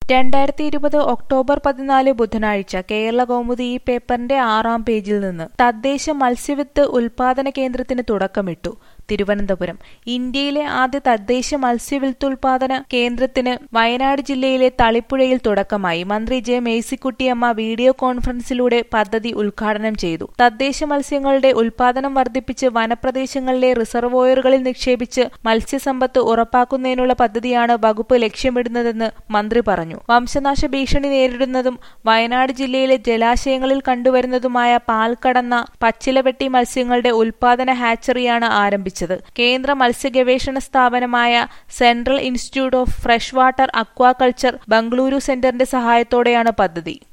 രണ്ടായിരത്തി ഇരുപത് ഒക്ടോബർ പതിനാല് ബുധനാഴ്ച കേരള കൗമുദി ഈ പേപ്പറിന്റെ ആറാം പേജിൽ നിന്ന് തദ്ദേശ മത്സ്യവിത്ത് ഉൽപാദന കേന്ദ്രത്തിന് തുടക്കമിട്ടു തിരുവനന്തപുരം ഇന്ത്യയിലെ ആദ്യ തദ്ദേശ മത്സ്യവിത്തുൽപാദന കേന്ദ്രത്തിന് വയനാട് ജില്ലയിലെ തളിപ്പുഴയിൽ തുടക്കമായി മന്ത്രി ജെ മേഴ്സിക്കുട്ടിയമ്മ വീഡിയോ കോൺഫറൻസിലൂടെ പദ്ധതി ഉദ്ഘാടനം ചെയ്തു തദ്ദേശ മത്സ്യങ്ങളുടെ ഉൽപാദനം വർദ്ധിപ്പിച്ച് വനപ്രദേശങ്ങളിലെ റിസർവോയറുകളിൽ നിക്ഷേപിച്ച് മത്സ്യസമ്പത്ത് ഉറപ്പാക്കുന്നതിനുള്ള പദ്ധതിയാണ് വകുപ്പ് ലക്ഷ്യമിടുന്നതെന്ന് മന്ത്രി പറഞ്ഞു വംശനാശ ഭീഷണി നേരിടുന്നതും വയനാട് ജില്ലയിലെ ജലാശയങ്ങളിൽ കണ്ടുവരുന്നതുമായ പാൽ കടന്ന പച്ചിലവെട്ടി മത്സ്യങ്ങളുടെ ഉൽപാദന ഹാച്ചറിയാണ് ആരംഭിച്ചത് കേന്ദ്ര മത്സ്യ ഗവേഷണ സ്ഥാപനമായ Central Institute of Fresh Water Aquaculture Bengaluru സെന്ററിന്റെ സഹായത്തോടെയാണ് പദ്ധതി